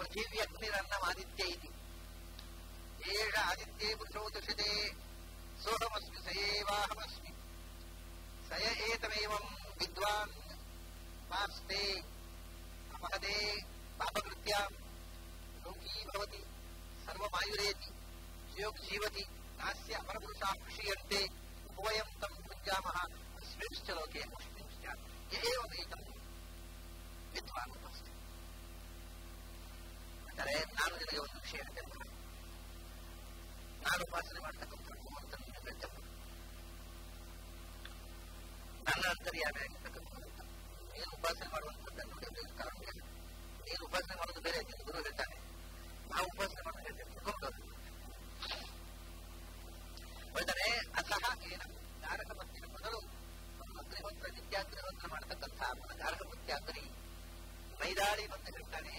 ಪೃಥಿವ್ಯಗ್ನಿರನ್ನಮಾದಿತ್ಯ ಇತಿ ಏಷ ಆದಿತ್ಯೇ ಪುರುಷೋ ದೃಶ್ಯತೆ ಸೋಹಮಸ್ಮಿ ಸಯೇವಾಹಮಸ್ಮಿ ಸಯ ಏತಮೇವಂ ವಿದ್ವಾನ್ ಪಾಸ್ತೆ ಅಪಹದೆ ಪಾಪಕೃತ್ಯ ಲೋಕೀ ಭವತಿ ಸರ್ವಮಾಯುರೇತಿ ಶ್ರೇಯೋಕ್ ಜೀವತಿ ನಾಸ್ಯ ಅಪರಪುರುಷಾ ಕ್ಷೀಯಂತೆ ಉಭಯಂ ತಂ ಭುಂಜಾಮಃ ಅಸ್ಮಿಂಶ್ಚ ಲೋಕೆ ಮುಷ್ಮಿಂಶ್ಚ ಏವಮೇತಂ ವಿದ್ವಾನ್ ಉಪಸ್ಥಿತ ಅಂದರೆ ನಾನು ನಿನಗೆ ಒಂದು ವಿಷಯ ಹೇಳ್ತೇನೆ ನಾನು ಉಪಾಸನೆ ಮಾಡ್ತಕ್ಕಂಥ ಭಗವಂತನ ಹೇಳ್ತೇನೆ ನನ್ನ ಅಂತರ್ಯಾಮಿ ಆಗಿರ್ತಕ್ಕಂಥ ಭಗವಂತ ನೀನು ಉಪಾಸನೆ ಮಾಡುವಂಥದ್ದನ್ನು ನೋಡಿ ಕಾರಣ ನೀನು ಉಪಾಸನೆ ಮಾಡೋದು ಬೇರೆ ನೀನು ಗುರು ಹೇಳ್ತಾನೆ ನಾವು ಉಪಾಸನೆ ಮಾಡೋದು ಹೇಳ್ತೇವೆ ತಿಳ್ಕೊಂಡು ಹೇಳ್ತಾನೆ ಅಸಹ ಏನ ಧಾರಕ ಪತ್ತಿನ ಮೊದಲು ಅಗ್ನಿಹೋತ್ರ ನಿತ್ಯಾಗ್ನಿಹೋತ್ರ ಮಾಡತಕ್ಕಂಥ ಅವನ ಧಾರಕ ಪತ್ಯಾಗ್ನಿ ಮೈದಾಳಿ ಬಂದು ಹೇಳ್ತಾನೆ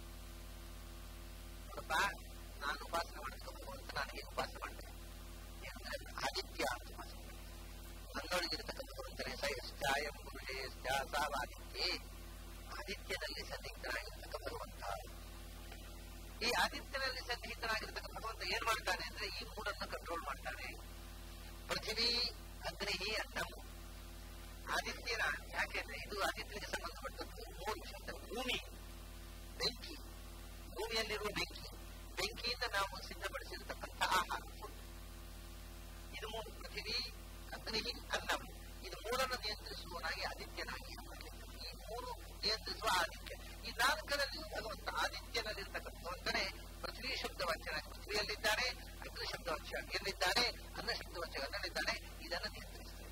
ನೋಡಪ್ಪ ನಾನು ಉಪಾಸನೆ ಮಾಡತಕ್ಕ ಭಗವಂತ ನಾನು ಹೇಗೆ ಉಪಾಸನೆ ಮಾಡ್ತೇನೆ ಏನಂದ್ರೆ ಆದಿತ್ಯ ಅಂತ ಉಪಾಸನೆ ನನ್ನೊಳಗಿರತಕ್ಕ ಭಗವಂತನೇ ಸಯಶ್ಚಾಯಂ ಪುರುಷೇ ಸಾವಾದಿತ್ಯೇ ಆದಿತ್ಯನಲ್ಲಿ ಸನ್ನಿಹಿತನಾಗಿರ್ತಕ್ಕ ಭಗವಂತ ಈ ಆದಿತ್ಯನಲ್ಲಿ ಸನ್ನಿಹಿತನಾಗಿರ್ತಕ್ಕ ಭಗವಂತ ಏನ್ ಮಾಡ್ತಾನೆ ಅಂದ್ರೆ ಈ ಮೂಡನ್ನು ಕಂಟ್ರೋಲ್ ಮಾಡ್ತಾನೆ ಪೃಥ್ವಿ ಅಗ್ನಿ ಅನ್ನವು ಆದಿತ್ಯನ ಯಾಕೆಂದ್ರೆ ಇದು ಆದಿತ್ಯನಿಗೆ ಸಂಬಂಧಪಟ್ಟದ್ದು ಮೂರು ಶಬ್ದ ಭೂಮಿ ಬೆಂಕಿ ಭೂಮಿಯಲ್ಲಿರುವ ಬೆಂಕಿ ಬೆಂಕಿಯಿಂದ ನಾವು ಸಿದ್ಧಪಡಿಸಿರ್ತಕ್ಕಂಥ ಆಹಾರ ಫುಡ್ ಇದು ಮೂರು ಪೃಥ್ವಿ ಅಗ್ನಿ ಅನ್ನಂ ಇದು ಮೂರನ್ನು ನಿಯಂತ್ರಿಸುವನಾಗಿ ಆದಿತ್ಯನಾಗಿ ಈ ಮೂರು ನಿಯಂತ್ರಿಸುವ ಆದಿತ್ಯ ಈ ನಾಲ್ಕರಲ್ಲಿ ಭಗವಂತ ಆದಿತ್ಯನಲ್ಲಿರ್ತಕ್ಕಂಥ ಭಗವಂತನೇ ಪೃಥ್ವಿ ಶಬ್ದವಾಚ್ಯನಾಗಿ ಪೃಥ್ವಿಯಲ್ಲಿದ್ದಾನೆ ಅಗ್ನಿ ಶಬ್ದವಾಚ್ಯ ಎಲ್ಲಿದ್ದಾನೆ ಅನ್ನ ಶಬ್ದವಾಚ್ಯ ಅನ್ನಲ್ಲಿದ್ದಾನೆ ಇದನ್ನು ನಿಯಂತ್ರಿಸ್ತಾನೆ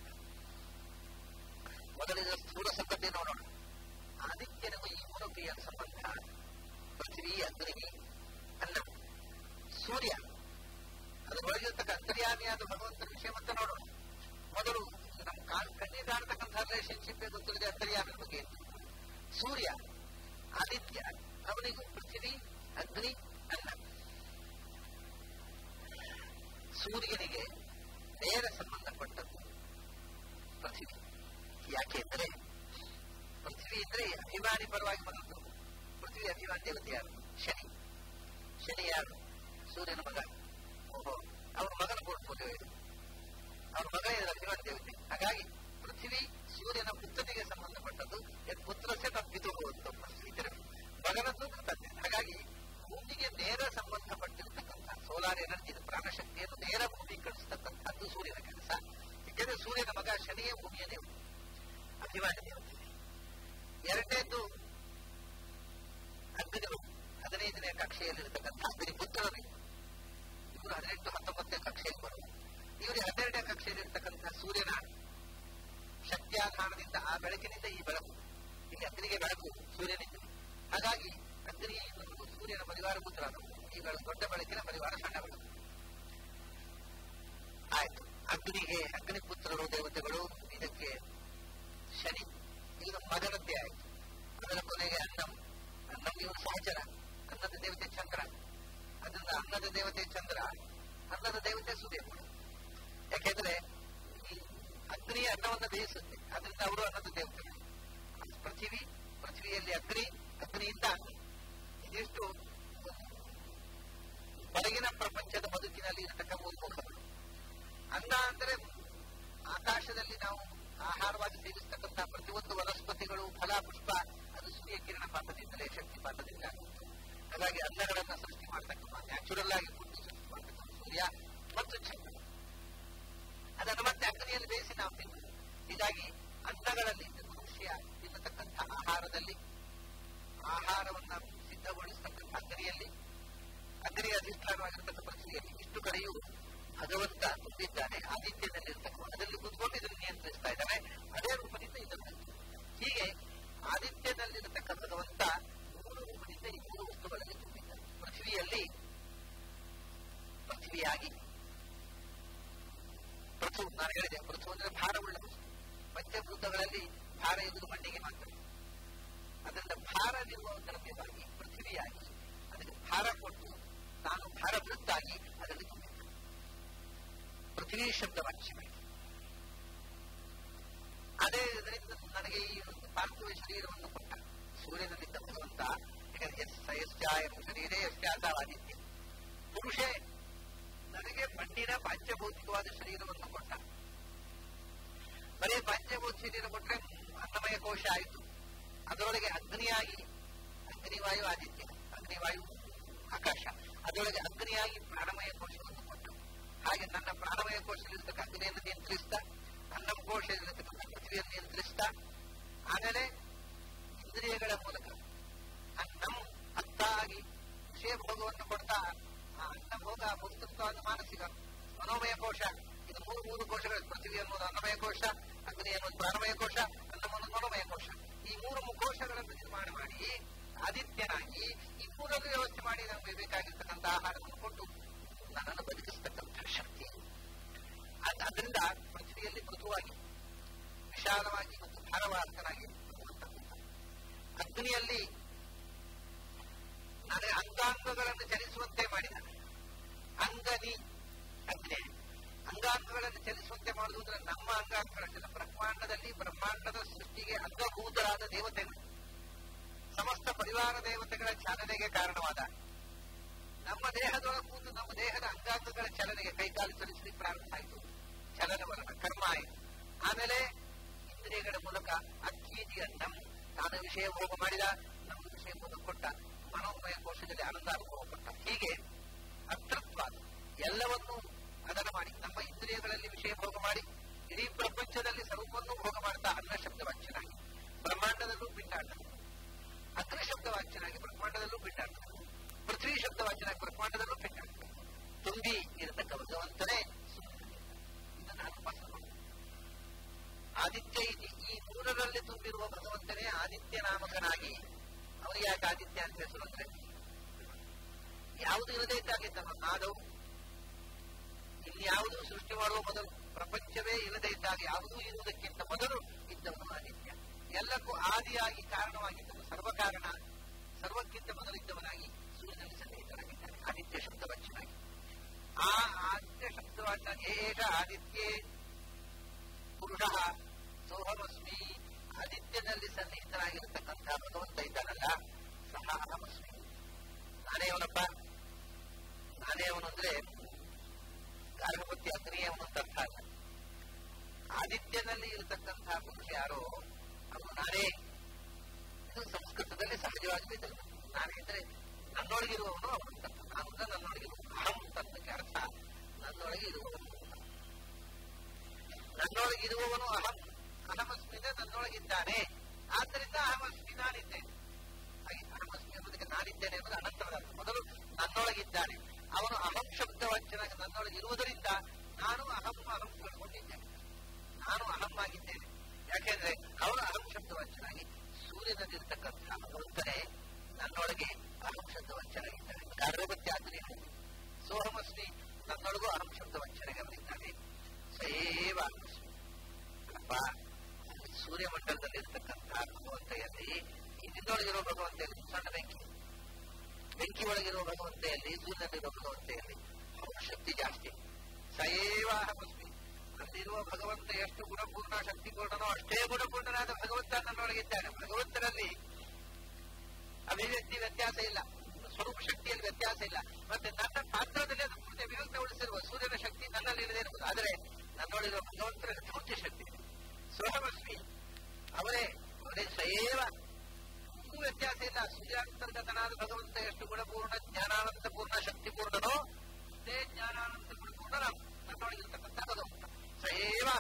ಮೊದಲಿನ ಸ್ಥೂಲ ಸಂಗತಿ ನೋಡೋಣ ಆದಿತ್ಯನಿಗೂ ಈ ಮೂರಕ್ಕೆ ಏನು ಸಂಬಂಧ ಪೃಥ್ವಿ ಅಗ್ನಿ ಅನ್ನ ಸೂರ್ಯ ಅದರೊಳಗಿರ್ತಕ್ಕ ಅಂತರ್ಯಾಮಿಯಾದ ಭಗವಂತನ ವಿಷಯ ಮತ್ತೆ ನೋಡೋಣ ಮೊದಲು ನಮ್ಮ ಕಣ್ಣಿಗೆ ಕಾಣತಕ್ಕಂಥ ರಿಲೇಶನ್ಶಿಪ್ ಗೊತ್ತಿಲ್ಲದೆ ಅಂತರ್ಯಾಮಿನ ಬಗ್ಗೆ ಸೂರ್ಯ ಆದಿತ್ಯ ಅವನಿಗೂ ಪೃಥ್ವಿ ಅಗ್ನಿ ಅನ್ನ ಸೂರ್ಯನಿಗೆ ನೇರ ಸಂಬಂಧಪಟ್ಟದ್ದು ಪೃಥ್ವಿ ಯಾಕೆಂದ್ರೆ ಪೃಥ್ವಿ ಅಂದ್ರೆ ಅಭಿಮಾನಿ ಪರವಾಗಿ ಬಂದದ್ದು ಪೃಥ್ವಿ ಅಭಿಮಾನಿ ದೇವತೆ ಯಾರು ಶನಿ ಶನಿ ಯಾರು ಸೂರ್ಯನ ಮಗ ಓಹೋ ಅವರ ಮಗನ ಪೋರ್ಟ್ಫೋಲಿಯೋ ಇದೆ ಅವರ ಮಗ ಇದರ ಅಭಿಮಾನಿ ದೇವತೆ ಹಾಗಾಗಿ ಪೃಥ್ವಿ ಸೂರ್ಯನ ಪುತ್ರನಿಗೆ ಸಂಬಂಧಪಟ್ಟದ್ದು ಪುತ್ರಸ್ಯ ತಪ್ಪಿತು ಹೋಗುತ್ತದೆ ಮಗನದ್ದು ತಂದೆ ಹಾಗಾಗಿ ಭೂಮಿಗೆ ನೇರ ಸಂಬಂಧಪಟ್ಟಿರತಕ್ಕಂಥ ಸೋಲಾರ್ ಎನರ್ಜಿ ಪ್ರಾಣಶಕ್ತಿಯನ್ನು ನೇರ ಭೂಮಿಗೆ ಕಳಿಸ್ತಕ್ಕಂಥದ್ದು ಸೂರ್ಯನ ಕೆಲಸ ಯಾಕೆಂದ್ರೆ ಸೂರ್ಯನ ಮಗ ಶನಿಯೇ ಭೂಮಿಯ ದೇವತೆ ಅಭಿಮಾನಿ ದೇವತೆ ಎರಡನೇದ್ದು ಅಗ್ನಿಗಳು ಹದಿನೈದನೇ ಕಕ್ಷೆಯಲ್ಲಿರತಕ್ಕಂಥ ಅಗ್ನಿ ಪುತ್ರರು ಇವರು ಹದಿನೆಂಟು ಹತ್ತೊಂಬತ್ತನೇ ಕಕ್ಷೆಯಲ್ಲಿ ಬರುವ ಇವರಿಗೆ ಹನ್ನೆರಡನೇ ಕಕ್ಷೆಯಲ್ಲಿರ್ತಕ್ಕಂಥ ಸೂರ್ಯನ ಶಕ್ತಿಯಾಧಾರದಿಂದ ಆ ಬೆಳಕಿನಿಂದ ಈ ಬೆಳಕು ಇಲ್ಲಿ ಅಗ್ನಿಗೆ ಬೆಳಕು ಸೂರ್ಯನಿಂದ ಹಾಗಾಗಿ ಅಗ್ನಿ ಎನ್ನುವುದು ಸೂರ್ಯನ ಪರಿವಾರ ಪುತ್ರ ಈ ಬೆಳಕು ದೊಡ್ಡ ಬೆಳಕಿನ ಪರಿವಾರ ಸಣ್ಣ ಬೆಳಕು ಆಯ್ತು ಅಗ್ನಿಗೆ ಅಗ್ನಿ ಪುತ್ರರು ದೇವತೆಗಳು ಇದಕ್ಕೆ ಶನಿ ಈಗ ಮಗನದ್ದೇ ಆಯ್ತು ಅದರ ಕೊನೆಗೆ ಅನ್ನಂ ಅನ್ನಂ ಇವನು ಸಹಚರ ಅನ್ನದ ದೇವತೆ ಚಂದ್ರ ಅದರಿಂದ ಅನ್ನದ ದೇವತೆ ಚಂದ್ರ ಅನ್ನದ ದೇವತೆ ಸೂರ್ಯ ಕೂಡ ಯಾಕೆಂದ್ರೆ ಈ ಅಗ್ನಿ ಅನ್ನವನ್ನು ಬೇಯಿಸುತ್ತೆ ಅದರಿಂದ ಅವರು ಅನ್ನದ ದೇವತೆಗಳು ಪೃಥ್ವಿ ಪೃಥ್ವಿಯಲ್ಲಿ ಅಗ್ನಿ ಅಗ್ನಿಯಿಂದ ಅಗ್ನಿ ಇದಿಷ್ಟು ಹೊರಗಿನ ಪ್ರಪಂಚದ ಬದುಕಿನಲ್ಲಿ ಇರತಕ್ಕ ಮೂರು ಮುಖಗಳು ಅನ್ನ ಅಂದರೆ ಆಕಾಶದಲ್ಲಿ ನಾವು ಆಹಾರವಾಗಿ ಸೇವಿಸ್ತಕ್ಕಂಥ ಪ್ರತಿಯೊಂದು ವನಸ್ಪತಿಗಳು ಫಲ ಪುಷ್ಪ ಅದು ಸೂರ್ಯ ಕಿರಣ ಪಾತ್ರದಿಂದಲೇ ಶಕ್ತಿಪಾತದಿಂದ ಹಾಗಾಗಿ ಅನ್ನಗಳನ್ನ ಸೃಷ್ಟಿ ಮಾಡ್ತಕ್ಕಂಥ ನ್ಯಾಚುರಲ್ ಆಗಿ ಫುಡ್ ಸೃಷ್ಟಿ ಮಾಡ್ತಕ್ಕಂಥ ಸೂರ್ಯ ಮತ್ತು ಚಂದ್ರ ಅದನ್ನು ಮತ್ತೆ ಅಗ್ನಿಯಲ್ಲಿ ಬೇಯಿಸಿ ನಾವು ತಿಂತೀವಿ ಹೀಗಾಗಿ ಅನ್ನಗಳಲ್ಲಿ ಮನುಷ್ಯ ತಿನ್ನತಕ್ಕಂಥ ಆಹಾರದಲ್ಲಿ ಆಹಾರವನ್ನ ಸಿದ್ಧಗೊಳಿಸತಕ್ಕಂಥ ಅಗ್ನಿಯಲ್ಲಿ ಅಗ್ನಿಯ ಅಧಿಷ್ಠಾನವಾಗಿರ್ತಕ್ಕಂಥ ಪೃಥ್ವಿಯಲ್ಲಿ ಇಷ್ಟು ಕಡೆಯೂ ಭಗವಂತ ತುಂಬಿದ್ದಾನೆ ಆದಿತ್ಯದಲ್ಲಿರ್ತಕ್ಕ ಅದರಲ್ಲಿ ಕೂತ್ಕೊಂಡು ಇದನ್ನು ನಿಯಂತ್ರಿಸ್ತಾ ಇದ್ದಾನೆ ಅದೇ ರೂಪದಿಂದ ಇದನ್ನು ಹೀಗೆ ಆದಿತ್ಯದಲ್ಲಿರತಕ್ಕ ಭಗವಂತ ಮೂರು ರೂಪದಿಂದ ಈ ಮೂರು ವಸ್ತುಗಳಲ್ಲಿ ತುಂಬಿದ್ದಾನೆ ಪೃಥ್ವಿಯಲ್ಲಿ ಪೃಥ್ವಿಯಾಗಿ ಪೃಥು ನಾನು ಹೇಳಿದೆ ಪೃಥು ಅಂದ್ರೆ ಭಾರವುಳ್ಳ ವಸ್ತು ಪಂಚಭೂತಗಳಲ್ಲಿ ಭಾರ ಇರುವುದು ಮಣ್ಣಿಗೆ ಮಾತ್ರ ಅದರಿಂದ ಭಾರವಿರುವ ದ್ರವ್ಯವಾಗಿ ಪೃಥ್ವಿಯಾಗಿ ಅದಕ್ಕೆ ಭಾರ ಕೊಟ್ಟು ತಾನು ಭಾರವೃತ್ತಾಗಿ ಅದರಲ್ಲಿ ತುಂಬಿದ್ದಾನೆ ಪೃಥ್ವಿ ಶಬ್ದ ವಾಚ್ಯವಾಗಿ ಅದೇ ಇದರಿಂದ ನನಗೆ ಈ ಒಂದು ಪಾರ್ಥಿವ ಶರೀರವನ್ನು ಕೊಟ್ಟ ಸೂರ್ಯನಲ್ಲಿದ್ದ ಭಗವಂತ ಸಯಶ್ಚ ಯಶ್ಚಾಯಂ ಶರೀರೇ ಯಶ್ಚಾಸಾವಾದಿತ್ಯ ಪುರುಷೇ ನನಗೆ ಮಣ್ಣಿನ ಪಂಚಭೌತಿಕವಾದ ಶರೀರವನ್ನು ಕೊಟ್ಟ ಬರೀ ಪಂಚಭೂತ ಶರೀರ ಕೊಟ್ರೆ ಅನ್ನಮಯ ಕೋಶ ಆಯಿತು ಅದರೊಳಗೆ ಅಗ್ನಿಯಾಗಿ ಅಗ್ನಿವಾಯು ಆದಿತ್ಯ ಅಗ್ನಿವಾಯು ಆಕಾಶ ಅದರೊಳಗೆ ಅಗ್ನಿಯಾಗಿ ಪ್ರಾಣಮಯ ಕೋಶವನ್ನು ಕೊಟ್ಟು ಹಾಗೆ ನನ್ನ ಪ್ರಾಣಮಯ ಕೋಶದಲ್ಲಿರ್ತಕ್ಕ ಅಗ್ನಿಯನ್ನು ನಿಯಂತ್ರಿಸ್ತಾ ಅನ್ನಮ ಕೋಶದಲ್ಲಿರ್ತಕ್ಕಂಥ ಪೃಥ್ವಿಯನ್ನು ನಿಯಂತ್ರಿಸ್ತಾ ಆಮೇಲೆ ಇಂದ್ರಿಯಗಳ ಮೂಲಕ ಅನ್ನಂ ಅತ್ತಾಗಿ ವಿಷಯ ಭೋಗವನ್ನು ಕೊಡ್ತಾ ಆ ಅನ್ನ ಭೋಗ ಭೋಕ್ತೃತ್ವವಾದ ಮಾನಸಿಕ ಮನೋಮಯ ಕೋಶ ಇದು ಮೂರು ಮೂರು ಕೋಶಗಳು ಪೃಥ್ವಿ ಅನ್ನೋದು ಅನ್ನಮಯ ಕೋಶ ಅಗ್ನಿ ಅನ್ನೋದು ಪ್ರಾಣಮಯ ಕೋಶ ಅನ್ನವನ್ನು ಮನೋಮಯ ಕೋಶ ಈ ಮೂರು ಕೋಶಗಳನ್ನು ನಿರ್ಮಾಣ ಮಾಡಿ ಆದಿತ್ಯನಾಗಿ ಈ ಮೂರನ್ನು ವ್ಯವಸ್ಥೆ ಮಾಡಿ ನಮಗೆ ಬೇಕಾಗಿರ್ತಕ್ಕಂಥ ಆಹಾರವನ್ನು ಕೊಟ್ಟು ನನ್ನನ್ನು ಬದುಕಿಸ್ತಕ್ಕಂಥ ಶಕ್ತಿ ಅದರಿಂದ ಪೃಥ್ವಿಯಲ್ಲಿ ಮೃದುವಾಗಿ ವಿಶಾಲವಾಗಿ ಮತ್ತು ಭಾರವಾರ್ತನಾಗಿ ಅಗ್ನಿಯಲ್ಲಿ ನನಗೆ ಅಂಗಾಂಗಗಳನ್ನು ಚಲಿಸುವಂತೆ ಮಾಡಿದ ಅಂಗನಿ ಅಗ್ನಿ ಅಂಗಾಂಗಗಳನ್ನು ಚಲಿಸುವಂತೆ ಮಾಡುವುದು ನಮ್ಮ ಅಂಗಾಂಗಗಳಲ್ಲ ಬ್ರಹ್ಮಾಂಡದಲ್ಲಿ ಬ್ರಹ್ಮಾಂಡದ ಸೃಷ್ಟಿಗೆ ಅಂಗಭೂತರಾದ ದೇವತೆಗಳು ಸಮಸ್ತ ಪರಿವಾರ ದೇವತೆಗಳ ಚಾಲನೆಗೆ ಕಾರಣವಾದ ನಮ್ಮ ದೇಹದೊಳಗೆ ಕೂತು ನಮ್ಮ ದೇಹದ ಅಂಗಾಂಗಗಳ ಚಲನೆಗೆ ಕೈಕಾಲು ಚಲಿಸಲಿಕ್ಕೆ ಪ್ರಾರಂಭ ಆಯಿತು ಚಲನವಲನ ಕರ್ಮ ಆಯಿತು ಆಮೇಲೆ ಇಂದ್ರಿಯಗಳ ಮೂಲಕ ಅಕ್ಕೀದಿ ನಮ್ ತಾನು ವಿಷಯ ಭೋಗ ಮಾಡಿದ ನಮ್ಮ ವಿಷಯ ಭೋಗ ಕೊಟ್ಟ ಮನೋಮಯ ಕೋಶದಲ್ಲಿ ಆನಂದ ಅನುಭವ ಕೊಟ್ಟ ಹೀಗೆ ಅತೃತ್ವ ಎಲ್ಲವನ್ನೂ ಅದನ್ನು ಮಾಡಿ ನಮ್ಮ ಇಂದ್ರಿಯಗಳಲ್ಲಿ ವಿಷಯ ಭೋಗ ಮಾಡಿ ಇಡೀ ಪ್ರಪಂಚದಲ್ಲಿ ಸರ್ವವನ್ನು ಭೋಗ ಮಾಡ್ತಾ ಅನ್ನ ಶಬ್ದವಾಚ್ಯನಾಗಿ ಬ್ರಹ್ಮಾಂಡದಲ್ಲೂ ಪಿಂಡಾಟ ಅಗ್ನಿ ಶಬ್ದವಾಚ್ಯನಾಗಿ ಬ್ರಹ್ಮಾಂಡದಲ್ಲೂ ಪಿಂಡಾಟ ಪೃಥ್ವಿ ಶಬ್ದವಾಚ್ಯನಾಗಿ ಬ್ರಹ್ಮಾಂಡದಲ್ಲೂ ಪಿಂಡಾಟ ತುಂಬಿ ಇರತಕ್ಕ ಭಗವಂತನೇ ಇದನ್ನು ಅನುಪಾಸ ಆದಿತ್ಯ ಇದೆ ಈ ಮೂರರಲ್ಲಿ ತುಂಬಿರುವ ಭಗವಂತನೇ ಆದಿತ್ಯ ನಾಮಕನಾಗಿ ಅವನಿಗೆ ಯಾಕೆ ಆದಿತ್ಯ ಅಂತ ಹೆಸರು ಅಂದ್ರೆ ಯಾವುದು ಇರದೇ ಇದ್ದಾಗಿದ್ದವ ನಾದವು ಇನ್ಯಾವುದೂ ಸೃಷ್ಟಿ ಮಾಡುವ ಮೊದಲು ಪ್ರಪಂಚವೇ ಇಲ್ಲದೇ ಇದ್ದಾಗ ಯಾವುದೂ ಇರುವುದಕ್ಕಿಂತ ಮೊದಲು ಇದ್ದವನು ಆದಿತ್ಯ ಎಲ್ಲಕ್ಕೂ ಆದಿಯಾಗಿ ಕಾರಣವಾಗಿದ್ದನು ಸರ್ವಕಾರಣ ಸರ್ವಕ್ಕಿಂತ ಮೊದಲಿದ್ದವನಾಗಿ ಸೂರ್ಯನಲ್ಲಿ ಸನ್ನಿಹಿತನಾಗಿದ್ದಾನೆ ಆದಿತ್ಯ ಶಬ್ದವಾಚ್ಯನಾಗಿ ಆ ಆದಿತ್ಯ ಶಬ್ದವಾಚ್ಯ ಏಷ ಆದಿತ್ಯೇ ಪುರುಷ ಸೋಹಮಸ್ಮಿ ಆದಿತ್ಯನಲ್ಲಿ ಸನ್ನಿಹಿತನಾಗಿರತಕ್ಕಂತಹ ಭಗವಂತ ಇದ್ದಾನಲ್ಲ ಸಹ ಅಹಮಸ್ಮಿ ನಾನೇ ಅವನಪ್ಪ ನಾನೇ ಅವನು ಅಂದ್ರೆ ಗಾರ್ಭವತಿ ಅಗ್ನಿಯೇ ಅವನು ಅಂತ ಅರ್ಥ ಅಲ್ಲ ಆದಿತ್ಯನಲ್ಲಿ ಇರತಕ್ಕಂತಹ ಪುರುಷ ಯಾರೋ ಅವನು ನಾನೇ ಇದು ಸಂಸ್ಕೃತದಲ್ಲಿ ಸಹಜವಾಗಿ ಬೇಕಲ್ಲ ನಾನೇ ಅಂದ್ರೆ ನನ್ನೊಳಗಿರುವವನು ಅವನು ಅಂತ ನಾನು ಅಂದ್ರೆ ನನ್ನೊಳಗಿರುವ ಅಹಂ ಅಂತಕ್ಕೆ ಅರ್ಥ ನನ್ನೊಳಗೆ ಇರುವವನು ನನ್ನೊಳಗಿರುವವನು ಅಹಂ ಅಹಮಸ್ಮಿದೆ ನನ್ನೊಳಗಿದ್ದಾನೆ ಆದ್ದರಿಂದ ಅಹಮಸ್ಮಿ ನಾನಿದ್ದೇನೆ ಹಾಗೆ ಅಹಮಸ್ಮಿ ಎಂಬುದಕ್ಕೆ ನಾನಿದ್ದೇನೆ ಎಂಬುದು ಅನಂತರದ ಅರ್ಥ ಮೊದಲು ನನ್ನೊಳಗಿದ್ದಾನೆ ಅವನು ಅಹಂ ಶಬ್ದವಂಚನಾಗಿ ನನ್ನೊಳಗಿರುವುದರಿಂದ ನಾನು ಅಹಂ ಅಹಂ ಕಳ್ಕೊಂಡಿದ್ದೇನೆ ನಾನು ಅಹಂ ಆಗಿದ್ದೇನೆ ಯಾಕೆಂದ್ರೆ ಅವನು ಅಹಂ ಶಬ್ದವಂಚನಾಗಿ ಸೂರ್ಯನಲ್ಲಿರ್ತಕ್ಕಂತಹ ಭಗವಂತನೇ ನನ್ನೊಳಗೆ ಅಹಂ ಶಬ್ದವಂಚನಾಗಿದ್ದಾನೆ ಗರ್ಭವತ್ತಿ ಆತನೇ ಸೋಹಮಸ್ಮಿ ನನ್ನೊಳಗೂ ಅಹಂ ಶಬ್ದವಂಚನೆಗೆ ಅವನಿದ್ದಾನೆ ಸೇವ ಅಪ್ಪ ಸೂರ್ಯಮಂಡಲದಲ್ಲಿ ಇರ್ತಕ್ಕಂತಹ ಭಗವಂತೆಯಲ್ಲಿ ಇನ್ನೊಳಗಿರೋ ಭಗವಂತೆಯಲ್ಲಿ ಸಣ್ಣ ಬೆಂಕಿ ಬೆಂಕಿ ಒಳಗಿರುವ ಭಗವಂತೆಯಲ್ಲಿ ಸೂರ್ಯನಲ್ಲಿರುವ ಭಗವಂತೆಯಲ್ಲಿ ಶಕ್ತಿ ಜಾಸ್ತಿ ಸಯೇವ ಅಹಮಸ್ಮಿ ಅಲ್ಲಿರುವ ಭಗವಂತ ಎಷ್ಟು ಗುಣಪೂರ್ಣ ಶಕ್ತಿಪೂರ್ಣನೋ ಅಷ್ಟೇ ಗುಣಪೂರ್ಣನಾದ ಭಗವಂತ ನನ್ನೊಳಗಿದ್ದಾನೆ ಭಗವಂತನಲ್ಲಿ ಅಭಿವ್ಯಕ್ತಿ ವ್ಯತ್ಯಾಸ ಇಲ್ಲ ಸ್ವರೂಪ ಶಕ್ತಿಯಲ್ಲಿ ವ್ಯತ್ಯಾಸ ಇಲ್ಲ ಮತ್ತೆ ನನ್ನ ಪಾತ್ರದಲ್ಲಿ ಅದು ಪೂರ್ತಿ ವಿರುದ್ಧಗೊಳಿಸಿರುವ ಸೂರ್ಯನ ಶಕ್ತಿ ನನ್ನಲ್ಲಿ ಇಲ್ಲದೆ ಇರಬಹುದು ಆದರೆ ನನ್ನೊಳಗಿರುವ ಭಗವಂತನ ಪೂರ್ತಿ ಶಕ್ತಿ ಸೋಹಮಸ್ಮಿ ಅವರೇ ಅವರೇ ಸಯೇವ ವ್ಯತ್ಯಾಸ ಇಲ್ಲ ಸೂರ್ಯಾಂತರ್ಗತನಾದ ಭಗವಂತ ಎಷ್ಟು ಗುಣಪೂರ್ಣ ಜ್ಞಾನಾನಂದ ಪೂರ್ಣ ಶಕ್ತಿಪೂರ್ಣನೋ ಅಷ್ಟೇ ಜ್ಞಾನಾನಂದ ಗುಣಪೂರ್ಣ ನನ್ನೊಳಗಿರ್ತಕ್ಕಂಥ ಭಗವಂತ ಸಯೇವ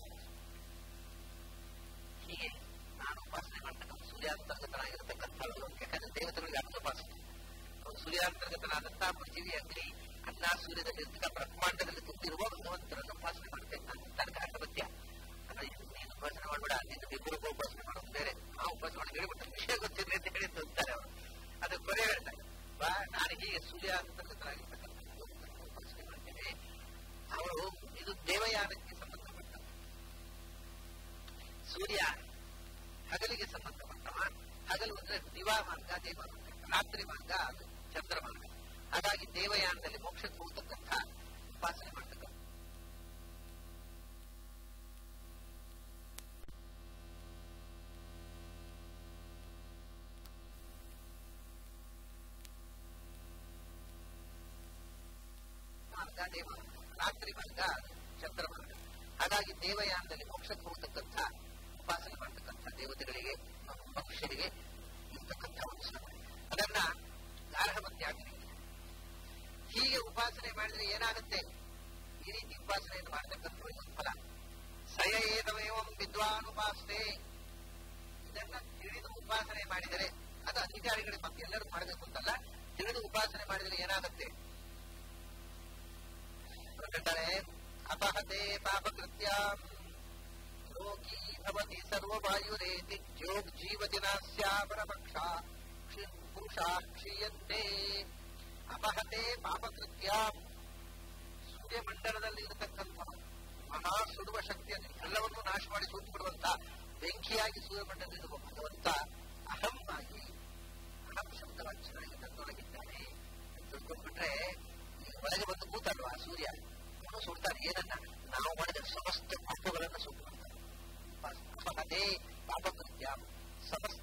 ಹೀಗೆ ನಾನು ಉಪಾಸನೆ ಮಾಡ್ತಕ್ಕಂಥ ಸೂರ್ಯಾಂತರ್ಗತನಾಗಿರ್ತಕ್ಕಂಥ ಭಗವಂತ ಯಾಕಂದ್ರೆ ದೇವತೆಗಳಿಗೆ ಅರ್ಥ ಉಪಾಸನೆ ಸೂರ್ಯಾಂತರ್ಗತನಾದಂತಹ ಪೃಥ್ವಿ ಅಗ್ನಿ ಅನ್ನ ಸೂರ್ಯದಲ್ಲಿ ಬ್ರಹ್ಮಾಂಡದಲ್ಲಿ ತುಂಬಿರುವ ಭಗವಂತನನ್ನು ಉಪಾಸನೆ ಮಾಡ್ತೇನೆ ನಾನು ತನಕ ಅರ್ಥಪತ್ಯ ನೀನು ಉಪಾಸನೆ ಮಾಡಬೇಡ ನಿನ್ನ ಇಬ್ಬರಿಗೂ ಉಪಾಸನೆ ಮಾಡೋದು ಬೇರೆ ಆ ಉಪಾಸನೆ ಮಾಡಿ ಹೇಳಿಬಿಟ್ಟು ವಿಷಯ ಗೊತ್ತಿರಲಿ ಅಂತ ಹೇಳಿ ಅಂತಾರೆ ಅವರು ಅದು ಕೊನೆ ಹೇಳ್ತಾರೆ ಬಾ ನಾನು ಹೀಗೆ ಸೂರ್ಯ ಅಂತರ್ಗತರಾಗಿರ್ತಕ್ಕಂಥ ಉಪಾಸನೆ ಮಾಡ್ತೇನೆ ಅವರು ಇದು ದೇವಯಾನಕ್ಕೆ ಸಂಬಂಧಪಟ್ಟ ಸೂರ್ಯ ಹಗಲಿಗೆ ಸಂಬಂಧಪಟ್ಟವ ಹಗಲು ಅಂದ್ರೆ ದಿವಾ ಮಾರ್ಗ ದೇವ ಮಾರ್ಗ ರಾತ್ರಿ ಮಾರ್ಗ ಅದು ಚಂದ್ರ ಮಾರ್ಗ ಹಾಗಾಗಿ ದೇವಯಾನದಲ್ಲಿ ಮೋಕ್ಷಕ್ಕೆ ಹೋಗ್ತಕ್ಕಂಥ ಉಪಾಸನೆ ಮಾಡ್ತಕ್ಕಂಥ ದೇವ ರಾತ್ರಿ ಮಾರ್ಗ ಚಂದ್ರ ಮಾರ್ಗ ಹಾಗಾಗಿ ದೇವಯಾನದಲ್ಲಿ ಮೋಕ್ಷಕ್ಕೆ ಹೋಗತಕ್ಕಂಥ ಉಪಾಸನೆ ಮಾಡತಕ್ಕಂಥ ದೇವತೆಗಳಿಗೆ ಮನುಷ್ಯರಿಗೆ ಇರ್ತಕ್ಕಂಥ ಒಂದು ಶ್ರಮ ಅದನ್ನ ಗಾರ್ಹಮತ್ಯಾಗ್ನಿ ಹೀಗೆ ಉಪಾಸನೆ ಮಾಡಿದ್ರೆ ಏನಾಗುತ್ತೆ ಈ ರೀತಿ ಉಪಾಸನೆಯನ್ನು ಮಾಡತಕ್ಕಂಥ ಒಂದು ಫಲ ಸಯ ಏತಮೇವಂ ವಿದ್ವಾನ್ ಉಪಾಸನೆ ಇದನ್ನ ತಿಳಿದು ಉಪಾಸನೆ ಮಾಡಿದರೆ ಅದು ಅಧಿಕಾರಿಗಳಿಗೆ ಮತ್ತೆ ಎಲ್ಲರೂ ಮಾಡಬೇಕು ಅಂತಲ್ಲ ತಿಳಿದು ಉಪಾಸನೆ ಮಾಡಿದರೆ ಏನಾಗುತ್ತೆ ಹೇಳ್ತಾರೆ ಅಪಹತೆ ಪಾಪಕೃತ್ಯ ಲೋಕೀ ಭವತಿ ಸರ್ವವಾಯುರೇತಿ ಜೋಗ್ ಜೀವತಿ ನಾಸ್ಯಾಪರಪಕ್ಷ ಪುರುಷ ಕ್ಷೀಯಂತೆ ಅಪಹತೆ ಪಾಪಕೃತ್ಯ ಸೂರ್ಯಮಂಡಲದಲ್ಲಿ ಇರತಕ್ಕಂಥ ಮಹಾ ಸುಡುವ ಶಕ್ತಿಯನ್ನು ಎಲ್ಲವನ್ನೂ ನಾಶ ಮಾಡಿ ಸೂಚಿ ಬಿಡುವಂತ ಬೆಂಕಿಯಾಗಿ ಸೂರ್ಯಮಂಡಲದಲ್ಲಿರುವ ಭಗವಂತ ಅಹಂ ಆಗಿ ಅಹಂ ಶಬ್ದವಾಚನಾಗಿ ನನ್ನೊಳಗಿದ್ದಾನೆ ತಿಳ್ಕೊಂಡ್ಬಿಟ್ರೆ ಒಳಗೆ ಬಂದು ಕೂತಲ್ವಾ ಸೂರ್ಯ ಅವನು ಸುಡ್ತಾನೆ ಏನನ್ನ ನಾವು ಮಾಡಿದ ಸಮಸ್ತ ಪಾಪಗಳನ್ನು ಸುಟ್ಟು ಅಪಹತೆ ಪಾಪಕೃತ್ಯ ಸಮಸ್ತ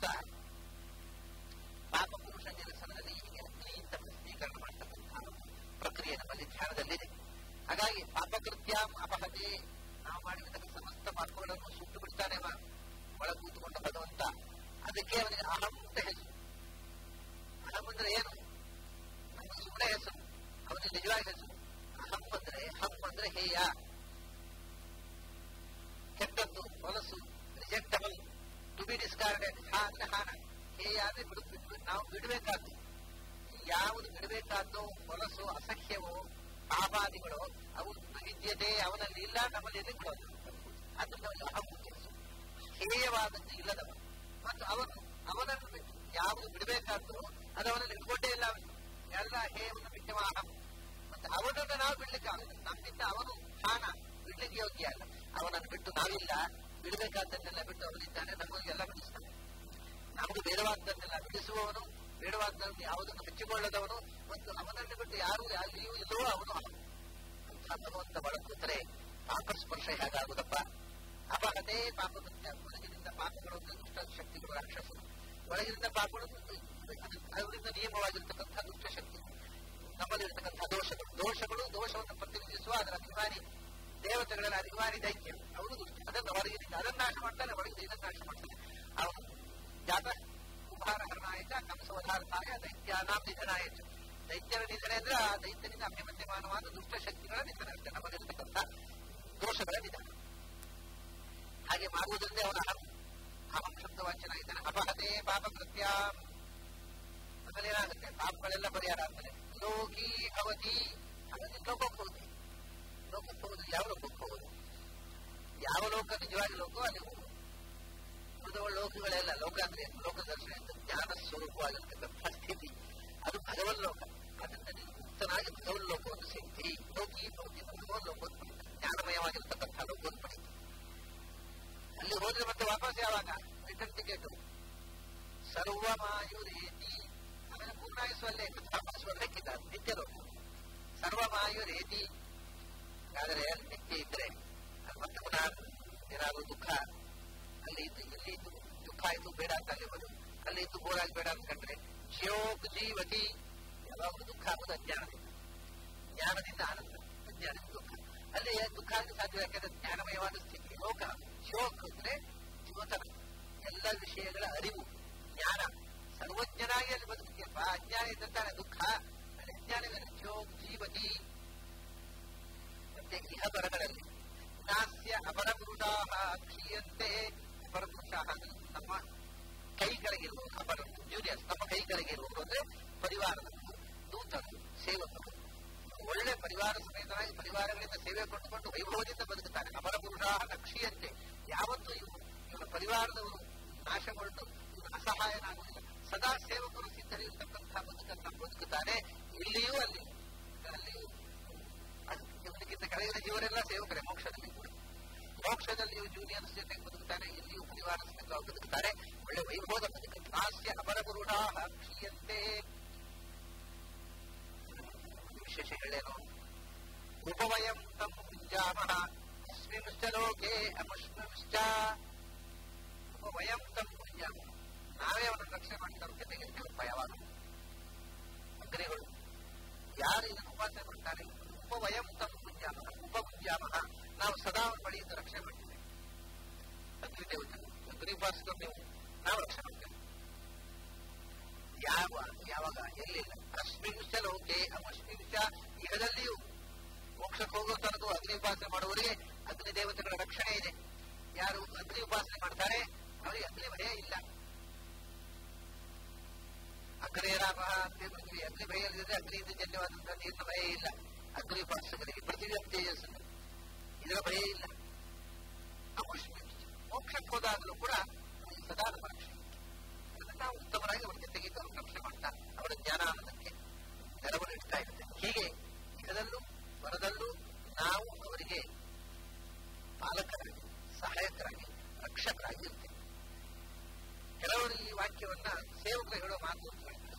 ಪಾಪ ಪುರುಷ ನಿರಸನದಲ್ಲಿ ಹೀಗೆ ಅಗ್ನಿಯಿಂದ ಭಸ್ಮೀಕರಣ ಮಾಡ್ತಕ್ಕಂತಹ ಪ್ರಕ್ರಿಯೆ ನಮ್ಮಲ್ಲಿ ಧ್ಯಾನದಲ್ಲಿದೆ ಹಾಗಾಗಿ ಪಾಪಕೃತ್ಯ ಅಪಹತೆ ನಾವು ಮಾಡಿರ್ತಕ್ಕ ಸಮಸ್ತ ಪಾಪಗಳನ್ನು ಸುಟ್ಟು ಬಿಡ್ತಾನೆ ಒಳ ಕೂತುಕೊಂಡ ಭಗವಂತ ಅದಕ್ಕೆ ಅವನಿಗೆ ಅಹಂ ಅಂತ ಹೆಸರು ಅಹಂ ಅಂದ್ರೆ ಏನು ನಮ್ಮ ಸುಮ್ಮನೆ ಹೆಸರು ಅವನಿಗೆ ನಿಜವಾಗಿ ಹೆಸರು ಅಹಂ ಅಂದ್ರೆ ಹಂ ಅಂದ್ರೆ ಹೇಯ ಕೆಟ್ಟದ್ದು ಹೊಲಸು ರಿಜೆಕ್ಟಬಲ್ ಟು ಬಿ ಡಿಸ್ಕಾರ್ಡೆಡ್ ಹಾ ಅಂದ್ರೆ ಹಾನ ಹೇಯ ಅಂದ್ರೆ ಬಿಡು ಬಿಡು ನಾವು ಬಿಡಬೇಕಾದ್ದು ಯಾವುದು ಬಿಡಬೇಕಾದ್ದು ಹೊಲಸು ಅಸಹ್ಯವೋ ಪಾಪಾದಿಗಳು ಅವು ವಿದ್ಯತೆ ಅವನಲ್ಲಿ ಇಲ್ಲ ನಮ್ಮಲ್ಲಿ ಎಲ್ಲಿ ಬಿಡೋದು ಅದು ನಮಗೆ ಅಹಂ ಹೇಯವಾದದ್ದು ಇಲ್ಲದವ ಮತ್ತು ಅವನು ಅವನನ್ನು ಬಿಟ್ಟು ಯಾವುದು ಬಿಡಬೇಕಾದ್ದು ಅದು ಅವನಲ್ಲಿ ಇಟ್ಕೊಂಡೇ ಇಲ್ಲ ಅವನು ಎಲ್ಲ ಹೇಯವನ್ನು ಬಿಟ್ಟವ ಅಹಂ ಮತ್ತೆ ಅವನನ್ನು ನಾವು ಬಿಡ್ಲಿಕ್ಕೆ ಆಗುತ್ತೆ ನಮ್ಮಿಂದ ಅವನು ಹಾನ ಬಿಡ್ಲಿಕ್ಕೆ ಯೋಗ್ಯ ಅಲ್ಲ ಅವನನ್ನು ಬಿಟ್ಟು ನಾವಿಲ್ಲ ಬಿಡಬೇಕಾದ್ದನ್ನೆಲ್ಲ ಬಿಟ್ಟು ಅವನಿದ್ದಾನೆ ನಮಗೆಲ್ಲ ಬಿಡಿಸ್ತಾನೆ ನಮಗೆ ಬೇಡವಾದ್ದನ್ನೆಲ್ಲ ಬಿಡಿಸುವವನು ಬೇಡವಾದ್ದನ್ನು ಯಾವುದನ್ನು ಹಚ್ಚಿಕೊಳ್ಳದವನು ಮತ್ತು ಅವನನ್ನು ಬಿಟ್ಟು ಯಾರು ಅಲ್ಲಿಯೂ ಇಲ್ಲವೋ ಅವನು ಅಂತ ಭಗವಂತ ಬಳಕೂತರೆ ಪಾಪ ಸ್ಪರ್ಶ ಹೇಗಾಗುದಪ್ಪ ಅಪಹತೆ ಪಾಪಕೃತ್ಯ ಒಳಗಿನಿಂದ ಪಾಪಗಳು ದುಷ್ಟ ಶಕ್ತಿಗಳು ರಾಕ್ಷಸರು ಒಳಗಿನಿಂದ ಪಾಪಗಳು ಅವರಿಂದ ನಿಯಮವಾಗಿರ್ತಕ್ಕಂಥ ದುಷ್ಟ ಶಕ್ತಿ ನಮ್ಮಲ್ಲಿರ್ತಕ್ಕಂಥ ದೋಷಗಳು ದೋಷಗಳು ದೋಷವನ್ನು ಪ್ರತಿನಿಧಿಸುವ ಅದರ ಅಭಿಮಾನಿ ದೇವತೆಗಳಲ್ಲಿ ಅಭಿಮಾನಿ ದೈತ್ಯ ಅವರು ದುಷ್ಟ ಅದನ್ನು ಹೊರಗಿನಿಂದ ಅದನ್ನು ನಾಶ ಮಾಡ್ತಾನೆ ಒಳಗಿಂದ ಇದನ್ನು ನಾಶ ಮಾಡ್ತಾನೆ ಅವನು ಜಾತ ಕುಮಾರಹರಣಾಯ ಕಂಸವಧಾರ್ಥಾಯ ದೈತ್ಯಾನಾಂ ನಿಧನಾಯ ದೈತ್ಯರ ನಿಧನ ಅಂದ್ರೆ ಆ ದೈತ್ಯನಿಂದ ಅಭಿಮನ್ಯಮಾನವಾದ ದುಷ್ಟ ಶಕ್ತಿಗಳ ನಿಧನ ಅಷ್ಟೇ ನಮ್ಮಲ್ಲಿರ್ತಕ್ಕಂಥ ದೋಷಗಳ ನಿಧನ ಹಾಗೆ ಮಾಡುವುದರಿಂದ ಅವನ ಅಹಂ ಅಹಂ ಶಬ್ದವಾಚನ ಇದ್ದಾನೆ ಅಪಹತೆ ಪಾಪಕೃತ್ಯ ಆಮೇಲೆ ಏನಾಗುತ್ತೆ ಪಾಪಗಳೆಲ್ಲ ಪರಿಹಾರ ಆಗ್ತದೆ ಲೋಕಿ ಅವಧಿ ಹಾಗಾಗಿ ಲೋಕಕ್ಕೆ ಹೋಗುದು ಲೋಕಕ್ಕೆ ಹೋಗುದು ಯಾವ ಲೋಕಕ್ಕೆ ಹೋಗುದು ಯಾವ ಲೋಕ ನಿಜವಾಗಿ ಲೋಕ ಅಲ್ಲಿ ಹೋಗುದು ಉಳಿದವ ಲೋಕಗಳೆಲ್ಲ ಲೋಕ ಅಂದ್ರೆ ಲೋಕ ದರ್ಶನ ಜ್ಞಾನ ಸ್ವರೂಪವಾಗಿರ್ತಕ್ಕಂಥ ಸ್ಥಿತಿ ಅದು ಭಗವನ್ ಲೋಕ ಅದರಿಂದ ನೀವು ಮುಕ್ತನಾಗಿ ಭಗವನ್ ಲೋಕವನ್ನು ಸಿಗ್ತಿ ಲೋಕಿ ಲೋಕಿ ಭಗವನ್ ಲೋಕವನ್ನು ಜ್ಞಾನಮಯವಾಗಿರ್ತಕ್ಕಂಥ ಲೋಕವನ್ನು ಪಡಿ ಅಲ್ಲಿ ಹೋದ್ರೆ ಮತ್ತೆ ವಾಪಸ್ ಯಾವಾಗ ರಿಟರ್ನ್ ಟಿಕೆಟ್ ಸರ್ವಮಾಯುರೇತಿ ಆಮೇಲೆ ಪೂರ್ಣಾಯಿಸುವಲ್ಲೇ ವಾಪಸ್ವಲ್ಲೆಕ್ಕಿಲ್ಲ ನಿತ್ಯ ಲೋಕ ಸರ್ವಮಾಯುರೇತಿ ಆದರೆ ಅಲ್ಲಿ ನಿತ್ಯ ಇದ್ರೆ ಮತ್ತೆ ಪುನಃ ಏನಾದ್ರು ದುಃಖ ಅಲ್ಲಿ ಇದ್ದು ಇಲ್ಲಿ ಇದ್ದು ದುಃಖ ಆಯ್ತು ಬೇಡ ಅಂತ ಅಲ್ಲಿ ಬರು ಅಲ್ಲಿ ಇದ್ದು ಬೋರಾಗಿ ಬೇಡ ಅಂತ ಕಂಡ್ರೆ ಜೋಗ್ ಜೀವತಿ ಯಾವಾಗಲೂ ದುಃಖ ಆಗೋದು ಅಜ್ಞಾನದಿಂದ ಜ್ಞಾನದಿಂದ ಆನಂದ ಅಜ್ಞಾನದಿಂದ ದುಃಖ ಅಲ್ಲಿ ದುಃಖ ಆಗಲು ಸಾಧ್ಯ ಯಾಕಂದ್ರೆ ಜ್ಞಾನಮಯವಾದ ಸ್ಥಿತಿ ಲೋಕ ಶೋಕ್ ಅಂದ್ರೆ ಜೀವತನ ಎಲ್ಲ ವಿಷಯಗಳ ಅರಿವು ಜ್ಞಾನ ಸರ್ವಜ್ಞನಾಗಿ ಅಲ್ಲಿ ಬದುಕಪ್ಪ ಅಜ್ಞಾನ ಇದ್ದಂತಾನೆ ದುಃಖ ಅಲ್ಲಿ ಅಜ್ಞಾನವೇನು ಜೋಗ್ ಜೀವತಿ ಮತ್ತೆ ಇಹಪರಗಳಲ್ಲಿ ನಾಸ್ಯ ಅಪರಪುರುಷಾ ಕ್ಷೀಯಂತೆ ಅಪರಪುರುಷ ನಮ್ಮ ಕೈ ಕೆಳಗಿರುವವರು ಅಪರ ಜೂನಿಯರ್ಸ್ ನಮ್ಮ ಕೈ ಕೆಳಗಿರುವವರು ಅಂದ್ರೆ ಪರಿವಾರದವರು ದೂತರು ಸೇವಕರು ಒಳ್ಳೆ ಪರಿವಾರ ಸಮೇತರಾಗಿ ಪರಿವಾರಗಳಿಂದ ಸೇವೆ ಕೊಂಡುಕೊಂಡು ವೈಭವದಿಂದ ಬದುಕುತ್ತಾರೆ ಅಪರ ಪುರುಷ ಕ್ಷೀಯಂತೆ ಯಾವತ್ತೂ ಇವರು ಇವರ ಪರಿವಾರದವರು ನಾಶಗೊಂಡು ಇವರು ಅಸಹಾಯನಾಗುವುದಿಲ್ಲ ಸದಾ ಸೇವಕರು ಸಿದ್ಧರಿರ್ತಕ್ಕಂಥ ಬದುಕನ್ನು ಬದುಕುತ್ತಾರೆ ಇಲ್ಲಿಯೂ ಅಲ್ಲಿ ಅಲ್ಲಿಯೂ ಇವನಿಗಿಂತ ಕೆಳಗಿನ ಜೀವರೆಲ್ಲ ಸೇವಕರೇ ಮೋಕ್ಷದಲ್ಲಿ ಕೂಡ ಮೋಕ್ಷದಲ್ಲಿಯೂ ಜೂನಿಯರ್ಸ್ ಜೊತೆಗೆ ಬದುಕುತ್ತಾರೆ ಇಲ್ಲಿಯೂ ಪರಿವಾರ ಸಮೇತವಾಗಿ ಬದುಕುತ್ತಾರೆ ಒಳ್ಳೆ ವೈಭವದ ಬದುಕು ನಾಸ್ಯ ಅಪರ ಪುರುಷ ಕ್ಷೀಯಂತೆ ವಿಶೇಷ ಹೇಳೇನು ಉಪವಯಂ ತಂ ಪುಂಜಾಮಃ ಅಸ್ಮಿಂಶ್ಚ ಲೋಕೆ ಅಮುಷ್ಮಿಂಶ್ಚ ಉಪವಯಂ ತಂ ಪುಂಜಾಮಃ ನಾವೇ ಅವನನ್ನು ರಕ್ಷಣೆ ಮಾಡಿ ನಮ್ಮ ಜೊತೆಗಿರ್ತೇವಪ್ಪ ಯಾವಾಗ ಅಗ್ನಿಗಳು ಯಾರು ಇದನ್ನು ಉಪಾಸನೆ ಮಾಡ್ತಾರೆ ಉಪ ವಯಂ ತಂ ಮುಂಜಾಮ ಉಪಮುಂಜಾಮ ನಾವು ಸದಾ ಅವನ ಬಳಿಯಿಂದ ರಕ್ಷಣೆ ಮಾಡ್ತೇವೆ ಅಗ್ನಿ ದೇವತೆ ಅಗ್ನಿಪಾಸಕರು ನೀವು ನಾವು ರಕ್ಷಣೆ ಮಾಡ್ತೇವೆ ಯಾವ ಯಾವಾಗ ಎಲ್ಲಿಲ್ಲ ಅಸ್ಮಿಂಶ ಲೋಕೆ ಅಮಸ್ಮಿಂಶ ಇಹದಲ್ಲಿಯೂ ಮೋಕ್ಷಕ್ಕೆ ಹೋಗೋ ತನಕ ಅಗ್ನಿ ಉಪಾಸನೆ ಮಾಡುವವರಿಗೆ ಅಗ್ನಿ ದೇವತೆಗಳ ರಕ್ಷಣೆ ಇದೆ ಯಾರು ಅಗ್ನಿ ಉಪಾಸನೆ ಮಾಡ್ತಾರೆ ಅವರಿಗೆ ಅಗ್ನಿ ಭಯ ಇಲ್ಲ ಅಗ್ರೇರಾಮ ಅಂತ ಪೃಥ್ವಿ ಅಗ್ನಿ ಭಯ ಇಲ್ಲದೆ ಅಗ್ನಿಯಿಂದ ಜನ್ಯವಾದಂತಹ ನೀರಿನ ಭಯ ಇಲ್ಲ ಅಗ್ನಿ ಉಪಾಸಕರಿಗೆ ಪೃಥ್ವಿ ತೇಜಸ್ಸನ್ನು ಇದರ ಭಯ ಇಲ್ಲ ಅಮುಷ್ಮಿ ಮೋಕ್ಷಕ್ಕೆ ಹೋದಾಗಲೂ ಕೂಡ ಅವರಿಗೆ ಸದಾ ನಮ್ಮ ರಕ್ಷಣೆ ನಾವು ಉತ್ತಮರಾಗಿ ಅವರ ಜೊತೆಗೆ ಇದ್ದು ಅವ್ರನ್ನ ರಕ್ಷಣೆ ಮಾಡ್ತಾ ಅವರ ಜ್ಞಾನಾನಂದಕ್ಕೆ ನೆರವನ್ನು ಇಡ್ತಾ ಇರ್ತೇವೆ ಹೀಗೆ ಇಹದಲ್ಲೂ ಹೊರದಲ್ಲೂ ನಾವು ಅವರಿಗೆ ಪಾಲಕರಾಗಿ ಸಹಾಯಕರಾಗಿ ರಕ್ಷಕರಾಗಿ ಇರ್ತೇವೆ ಕೆಲವರು ಈ ವಾಕ್ಯವನ್ನ ಸೇವಕರು ಹೇಳೋ ಮಾತು ಅಂತ ಹೇಳ್ತಾರೆ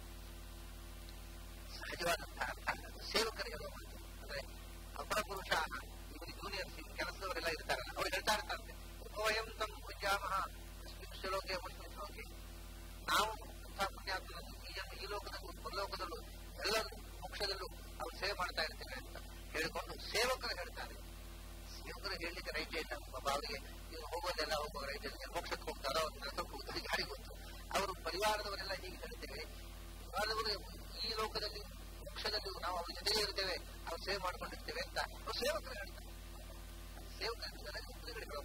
ಸಹಜವಾದಂತಹ ಅರ್ಥ ಅದು ಸೇವಕರು ಹೇಳೋ ಮಾತು ಅಂದ್ರೆ ಅಪರ ಪುರುಷ ಇವರು ಜೂನಿಯರ್ಸ್ ಕೆಲಸದವರೆಲ್ಲ ಇರ್ತಾರಲ್ಲ ಅವ್ರು ಹೇಳ್ತಾ ಇರ್ತಾರೆ ಉಪವಯಂ ತಂ ಭುಜಾಮಹ ಮುಸ್ಲಿಂ ಶ್ಲೋಕೆ ಮುಸ್ಲಿಂ ಶ್ಲೋಕೆ ನಾವು ಅಂತಹ ಪುಣ್ಯಾತ್ಮನನ್ನು ಈ ಜನ ಈ ಲೋಕದಲ್ಲೂ ಪರಲೋಕದಲ್ಲೂ ಎಲ್ಲರೂ ಮೋಕ್ಷದಲ್ಲೂ ಅವ್ರು ಸೇವೆ ಮಾಡ್ತಾ ಇರ್ತೇವೆ ಅಂತ ಹೇಳಿಕೊಂಡು ಸೇವಕರು ಹೇಳ್ತಾರೆ ಸೇವಕರು ಹೇಳಲಿಕ್ಕೆ ರೈಟ್ ಇಲ್ಲ ಪಾಪ ಅವರಿಗೆ ಇವ್ರು ಹೋಗೋದೆಲ್ಲ ಹೋಗೋ ರೈಟ್ ಇಲ್ಲ ಮೋಕ್ಷಕ್ಕೆ ಹೋಗ್ತಾರೋ ಅವ್ರು ನರಕಕ್ಕೆ ಹೋಗ್ತಾರೆ ಯಾರಿಗೆ ಗೊತ್ತು ಅವರು ಪರಿವಾರದವರೆಲ್ಲ ಹೀಗೆ ಹೇಳ್ತೇವೆ ಪರಿವಾರದವರು ಈ ಲೋಕದಲ್ಲಿ ಮೋಕ್ಷದಲ್ಲಿ ನಾವು ಅವ್ರ ಜೊತೆಗೆ ಇರ್ತೇವೆ ಅವ್ರು ಸೇವೆ ಮಾಡ್ಕೊಂಡಿರ್ತೇವೆ ಅಂತ ಅವ್ರು ಸೇವಕರು ಹೇಳ್ತಾರೆ ಸೇವಕರು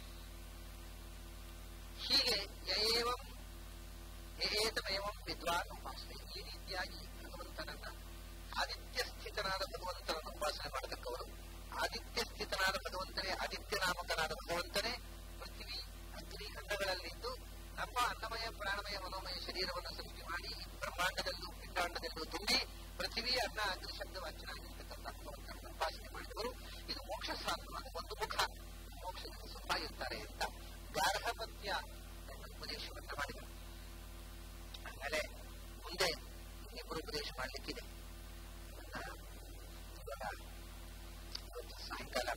ಹೀಗೆ ಏವಂ ಏತಮೇವಂ ವಿದ್ವಾನ್ ಉಪಾಸನೆ ಈ ರೀತಿಯಾಗಿ ಭಗವಂತನನ್ನ ಆದಿತ್ಯ ಸ್ಥಿತನಾದ ಭಗವಂತನನ್ನು ಉಪಾಸನೆ ಮಾಡತಕ್ಕವರು ಆದಿತ್ಯ ಸ್ಥಿತನಾದ ಭಗವಂತನೇ ಆದಿತ್ಯ ನಾಮಕನಾದ ಭಗವಂತನೇ ಪೃಥ್ವಿ ಅಗ್ನಿ ಖಂಡಗಳಲ್ಲಿದ್ದು ನಮ್ಮ ಅನ್ನಮಯ ಪ್ರಾಣಮಯ ಮನೋಮಯ ಶರೀರವನ್ನು ಸೃಷ್ಟಿ ಮಾಡಿ ಈ ಬ್ರಹ್ಮಾಂಡದಲ್ಲೂ ಪಿಂಡಾಂಡದಲ್ಲೂ ತುಂಬಿ ಪೃಥ್ವಿ ಅನ್ನ ಅಗ್ನಿ ಶಬ್ದವಾಚನಾಗಿರ್ತಕ್ಕಂಥ ಭಗವಂತನನ್ನು ಉಪಾಸನೆ ಮಾಡಿದವರು ಇದು ಮೋಕ್ಷ ಸಾಧನ ಒಂದು ಮುಖ ಮೋಕ್ಷದಲ್ಲಿ ಸುಖ ಇರ್ತಾರೆ ಅಂತ ಗಾರ್ಹಪತ್ಯ ಉಪದೇಶವನ್ನ ಮಾಡಿದರು ಆಮೇಲೆ ಮುಂದೆ ಇನ್ನಿಬ್ಬರು ಉಪದೇಶ ಮಾಡಲಿಕ್ಕಿದೆ ಇವಾಗ ಇವತ್ತು ಸಾಯಂಕಾಲ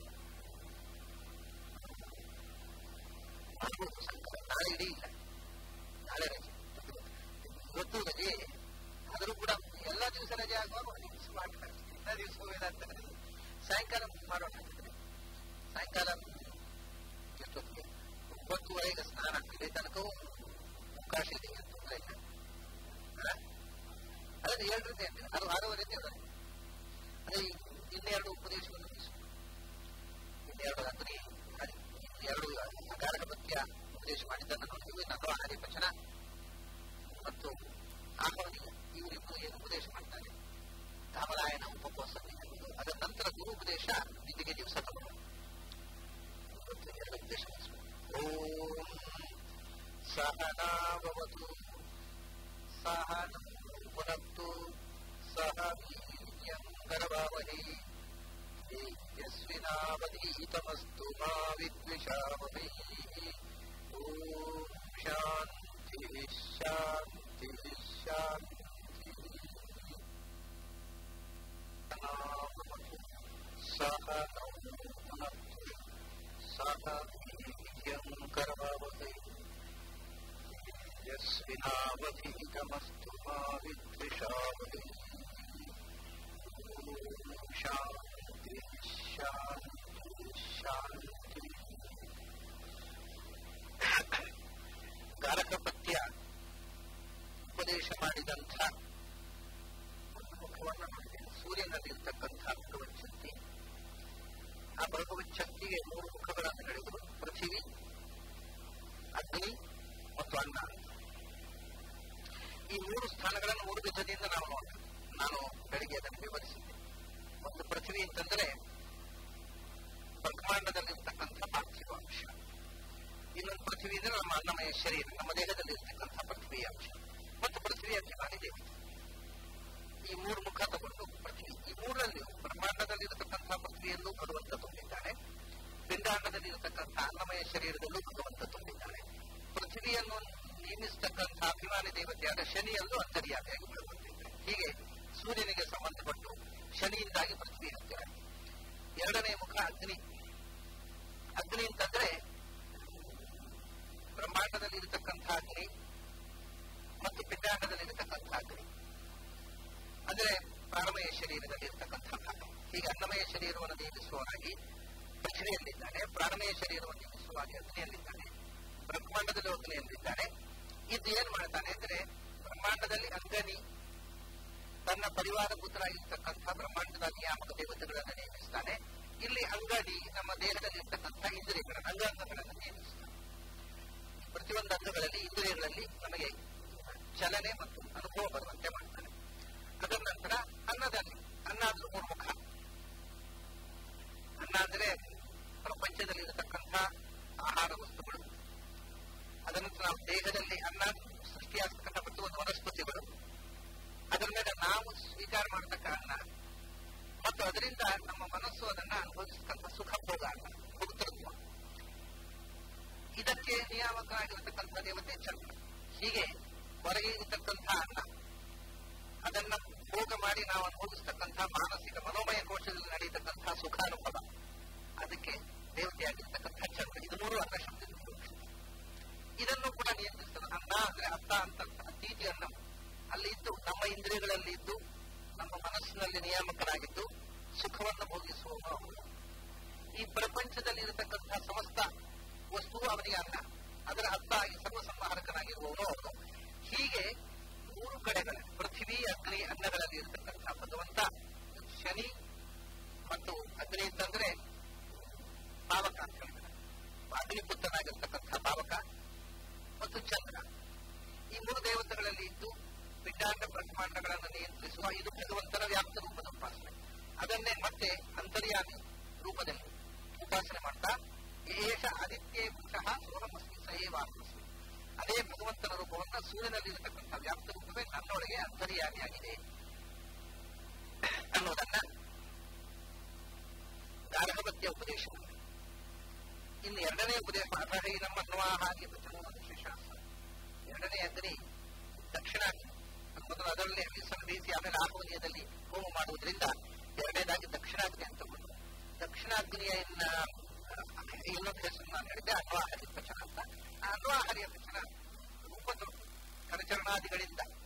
ಮಾಡ್ಬೋದು ಸಾಯಂಕಾಲ ನಾಳೆ ಇಡೀ ಇಲ್ಲ ನಾಳೆ ರಜೆ ಇವತ್ತು ರಜೆ ಆದರೂ ಕೂಡ ಎಲ್ಲ ದಿವಸ ರಜೆ ಆಗುವಾಗ ಒಂದು ದಿವಸ ಮಾಡ್ತಾರೆ ಎಲ್ಲ ದಿವಸ ವೇದಾಂತ ಸಾಯಂಕಾಲ ಮಾಡೋಣ ಸಾಯಂಕಾಲ ಎಷ್ಟೊತ್ತಿಗೆ ಒಂಬತ್ತುವರೆಗೆ ಸ್ನಾನ ಇಲ್ಲಿ ತನಕವೂ ಅವಕಾಶ ಇದೆ ತೊಂದರೆ ಇಲ್ಲ ಅದನ್ನು ಏಳರಿಂದ ಎಂಟು ಅದು ಆರೂವರೆಯಿಂದ ಏಳರೆ ಅದೇ ಇನ್ನೆರಡು ಉಪದೇಶವನ್ನು ಇನ್ನೆರಡು ಅಗ್ನಿ ಎರಡು ಅಗಾರಕ ಪತ್ಯ ಉಪದೇಶ ಮಾಡಿದ್ದನ್ನು ನೋಡ್ತೀವಿ ನಗರ ಹರಿಪಚನ ಮತ್ತು ಆಹ್ವಾನಿಯ ಇವರಿಬ್ಬರು ಏನು ಉಪದೇಶ ಮಾಡ್ತಾರೆ ಕಾಮಲಾಯನ ಉಪಕೋಸ ಅದರ ನಂತರ ಗುರು ಉಪದೇಶ ನಿಧಿಗೆ ದಿವಸ ತಗೊಂಡು ಎರಡು ಉಪದೇಶ ಓಂ ಸಹನಾವತು ಸಹನ ಪುನಕ್ತು ಸಹ ವೀರ್ಯಂ ಗರ್ಭಾವಹಿ ತೇಜಸ್ವಿನಾವಧೀತಮಸ್ತು ಮಾ ವಿದ್ವಿಷಾವಹೈ ಓಂ ಶಾಂತಿ ಶಾಂತಿ ಶಾಂತಿ ಸಹ ಸಹ ವೀರ್ಯಂ ಗರ್ಭಾವಹೈ यस्विनावधीतमस्तु मा विद्विषावहै शान्ति शान्ति शान्ति ಗಾರಕಪತ್ಯ ಉಪದೇಶ ಮಾಡಿದಂಥ ಒಂದು ಮುಖವನ್ನು ನೋಡಿದ್ದೇನೆ ಸೂರ್ಯನಲ್ಲಿರ್ತಕ್ಕಂಥ ಭಗವತ್ ಶಕ್ತಿ ಆ ಭಗವತ್ ಶಕ್ತಿಗೆ ಮೂರು ಮುಖಗಳನ್ನು ಹೇಳಿದರು ಪೃಥಿವಿ ಅಗ್ನಿ ಮತ್ತು ಅನ್ನ ಈ ಮೂರು ಸ್ಥಾನಗಳನ್ನು ಮೂರು ವಿಧದಿಂದ ನಾವು ನೋಡೋಣ ನಾನು ಬೆಳಿಗ್ಗೆ ಅದನ್ನು ವಿವರಿಸಿದ್ದೆ ಒಂದು ಪೃಥ್ವಿ ಅಂತಂದ್ರೆ ಬ್ರಹ್ಮಾಂಡದಲ್ಲಿರ್ತಕ್ಕಂಥ ಪಾರ್ಥಿವ ಅಂಶ ಇನ್ನೊಂದು ಪೃಥ್ವಿ ಅಂದ್ರೆ ನಮ್ಮ ಅನ್ನಮಯ ಶರೀರ ನಮ್ಮ ದೇಹದಲ್ಲಿ ಇರ್ತಕ್ಕಂಥ ಪೃಥ್ವಿಯ ಅಂಶ ಮತ್ತು ಪೃಥ್ವಿ ಅಭಿಮಾನಿ ದೇವತೆ ಈ ಮೂರು ಮುಖ ತಗೊಂಡು ಪೃಥ್ವಿ ಈ ಮೂರರಲ್ಲಿ ಬ್ರಹ್ಮಾಂಡದಲ್ಲಿರತಕ್ಕಂಥ ಪೃಥ್ವಿಯಲ್ಲೂ ಭಗವಂತ ತುಂಬಿದ್ದಾನೆ ಪಿಂಡಾಂಡದಲ್ಲಿ ಇರತಕ್ಕಂಥ ಅನ್ನಮಯ ಶರೀರದಲ್ಲೂ ಭಗವಂತ ತುಂಬಿದ್ದಾನೆ ಪೃಥ್ವಿಯನ್ನು ನೇಮಿಸತಕ್ಕಂಥ ಅಭಿಮಾನಿ ದೇವತೆಯಾದ ಶನಿಯಲ್ಲೂ ಅಂತರ್ಯಾಮಿಯಾಗಿ ಬೆಳಗುತ್ತಿದ್ದಾರೆ ಹೀಗೆ ಸೂರ್ಯನಿಗೆ ಸಂಬಂಧಪಟ್ಟು ಶನಿಯಿಂದಾಗಿ ಪೃಥ್ವಿ ಹತ್ತಿರ ಎರಡನೇ ಮುಖ ಅಗ್ನಿ ಅಗ್ನಿ ಅಂತಂದ್ರೆ ಬ್ರಹ್ಮಾಂಡದಲ್ಲಿ ಇರತಕ್ಕಂಥ ಅಗ್ನಿ ಮತ್ತು ಪಿಂಡಾಂಡದಲ್ಲಿ ಇರತಕ್ಕಂಥ ಅಗ್ನಿ ಅಂದ್ರೆ ಪ್ರಾಣಮಯ ಶರೀರದಲ್ಲಿ ಇರತಕ್ಕಂಥ ಭಾಗ ಹೀಗೆ ಅನ್ನಮಯ ಶರೀರವನ್ನು ನೇಮಿಸುವವನಾಗಿ ಪ್ರಚನೆಯಲ್ಲಿದ್ದಾನೆ ಪ್ರಾಣಮಯ ಶರೀರವನ್ನು ನೇಮಿಸುವಾಗಿ ಅಗ್ನಿಯಲ್ಲಿದ್ದಾನೆ ಬ್ರಹ್ಮಾಂಡದಲ್ಲಿ ಅಗ್ನಿಯಲ್ಲಿದ್ದಾನೆ ಇದು ಏನ್ ಮಾಡ್ತಾನೆ ಅಂದ್ರೆ ಬ್ರಹ್ಮಾಂಡದಲ್ಲಿ ಅಂಗನಿ ತನ್ನ ಪರಿವಾರ ಪುತ್ರರಾಗಿರ್ತಕ್ಕಂಥ ಬ್ರಹ್ಮಾಂಡದ ನಿಯಾಮಕ ದೇವತೆಗಳನ್ನು ನೇಮಿಸ್ತಾನೆ ಇಲ್ಲಿ ಅಂಗಡಿ ನಮ್ಮ ದೇಹದಲ್ಲಿ ಇರ್ತಕ್ಕಂಥ ಇಂದ್ರಿಯಗಳನ್ನು ಅಂಗಾಂಗಗಳನ್ನು ನೇಮಿಸ್ತಾನೆ ಪ್ರತಿಯೊಂದು ಅಂಗಗಳಲ್ಲಿ ಇಂದ್ರಿಯಗಳಲ್ಲಿ ನಮಗೆ ಚಲನೆ ಮತ್ತು ಅನುಭವ ಬರುವಂತೆ ಮಾಡ್ತಾನೆ ಅದರ ನಂತರ ಅನ್ನದಲ್ಲಿ ಅನ್ನ ಅಂದ್ರೆ ಮೂರು ಮುಖ ಅನ್ನ ಅಂದ್ರೆ ಪ್ರಪಂಚದಲ್ಲಿ ಇರತಕ್ಕಂಥ ಆಹಾರ ವಸ್ತುಗಳು ಅದರ ನಂತರ ನಾವು ದೇಹದಲ್ಲಿ ಅನ್ನ ಸೃಷ್ಟಿಯಾಗತಕ್ಕಂಥ ಪ್ರತಿಯೊಂದು ವನಸ್ಪತಿಗಳು ಅದರ ಮೇಲೆ ನಾವು ಸ್ವೀಕಾರ ಮಾಡತಕ್ಕ ಅನ್ನ ಮತ್ತು ಅದರಿಂದ ನಮ್ಮ ಮನಸ್ಸು ಅದನ್ನ ಅನುಭವಿಸತಕ್ಕಂಥ ಸುಖ ಭೋಗ ಅನ್ನ ಭೋಕ್ತೃತ್ವ ಇದಕ್ಕೆ ನಿಯಾಮಕರಾಗಿರತಕ್ಕಂಥ ದೇವತೆ ಚಂದ್ರ ಹೀಗೆ ಹೊರಗೆ ಇರತಕ್ಕಂಥ ಅನ್ನ ಅದನ್ನ ಭೋಗ ಮಾಡಿ ನಾವು ಅನುಭವಿಸತಕ್ಕಂಥ ಮಾನಸಿಕ ಮನೋಮಯ ಕೋಶದಲ್ಲಿ ನಡೆಯತಕ್ಕಂಥ ಸುಖಾನುಭವ ಅದಕ್ಕೆ ದೇವತೆಯಾಗಿರ್ತಕ್ಕಂಥ ಚಂದ್ರ ಇದು ಮೂರು ಅನ್ನ ಶಬ್ದ ಇದನ್ನು ಕೂಡ ನಿಯಂತ್ರಿಸ್ತದೆ ಅನ್ನ ಅಂದ್ರೆ ಅತ್ತ ಅಂತ ಅತೀತಿ ಅನ್ನ ಅಲ್ಲಿ ಇದ್ದು ನಮ್ಮ ಇಂದ್ರಿಯಗಳಲ್ಲಿ ಇದ್ದು ನಮ್ಮ ಮನಸ್ಸಿನಲ್ಲಿ ನಿಯಾಮಕರಾಗಿದ್ದು ಸುಖವನ್ನು ಭೋಗಿಸುವವನು ಅವನು ಈ ಪ್ರಪಂಚದಲ್ಲಿ ಇರತಕ್ಕಂಥ ಸಮಸ್ತ ವಸ್ತುವು ಅವನಿಗೆ ಅನ್ನ ಅದರ ಅರ್ಥ ಆಗಿ ಸರ್ವ ಸಂಹಾರಕನಾಗಿರುವವನು ಅವನು ಹೀಗೆ ಮೂರು ಕಡೆಗಳ ಪೃಥ್ವಿ ಅಗ್ನಿ ಅನ್ನಗಳಲ್ಲಿ ಇರತಕ್ಕಂಥ ಭಗವಂತ ಶನಿ ಮತ್ತು ಅಗ್ನಿ ಅಂತಂದ್ರೆ ಪಾವಕ ಅಂತ ಹೇಳ್ತಾರೆ ಅಗ್ನಿಪುತ್ರನಾಗಿರ್ತಕ್ಕಂಥ ಪಾವಕ ಮತ್ತು ಚಂದ್ರ ಈ ಮೂರು ದೇವತೆಗಳಲ್ಲಿ ಇದ್ದು ಪಿಂಡಾಂಡ ಬ್ರಹ್ಮಾಂಡಗಳನ್ನು ನಿಯಂತ್ರಿಸುವ ಇದು ಭಗವಂತನ ವ್ಯಾಪ್ತ ರೂಪದ ಉಪಾಸನೆ ಅದನ್ನೇ ಮತ್ತೆ ಅಂತರ್ಯಾಮಿ ರೂಪದಲ್ಲಿ ಉಪಾಸನೆ ಮಾಡ್ತಾ ಏಷ ಆದಿತ್ಯೇ ಪುರುಷಃ ಸೋರಮಸ್ಮಿ ಸಹೇವಾಸ್ಮಿ ಅದೇ ಭಗವಂತನ ರೂಪವನ್ನ ಸೂರ್ಯನಲ್ಲಿ ಇರತಕ್ಕಂಥ ವ್ಯಾಪ್ತ ರೂಪವೇ ನನ್ನೊಳಗೆ ಅಂತರ್ಯಾಮಿಯಾಗಿದೆ ಅನ್ನೋದನ್ನ ಗಾರ್ಹವತ್ಯ ಉಪದೇಶ ಇನ್ನು ಎರಡನೇ ಉಪದೇಶ ಅರ್ಹೈ ನಮ್ಮ ಅನ್ನುವಾಹಾಗಿ ವಚನೋ ಶಾಸ್ತ್ರ ಎರಡನೇ ಅಗ್ನಿ ದಕ್ಷಿಣಾಗ್ನಿ ಮೊದಲು ಅದರಲ್ಲಿ ಹವಿಸನ್ನು ಬೀಸಿ ಆಮೇಲೆ ಆಹ್ವನೀಯದಲ್ಲಿ ಹೋಮ ಮಾಡುವುದರಿಂದ ಎರಡನೇದಾಗಿ ದಕ್ಷಿಣಾಗ್ನಿ ಅಂತ ಬಂತು ದಕ್ಷಿಣಾಗ್ನಿಯ ಇನ್ನ ಇನ್ನೊಂದು ಹೆಸರು ನಾನು ಹೇಳಿದ್ದೆ ಅನ್ವಾಹರಿ ವಚನ ಅಂತ ಆ ಅನ್ವಾಹರಿಯ ವಚನ ರೂಪದ ಕರಚರಣಾದಿಗಳಿಂದ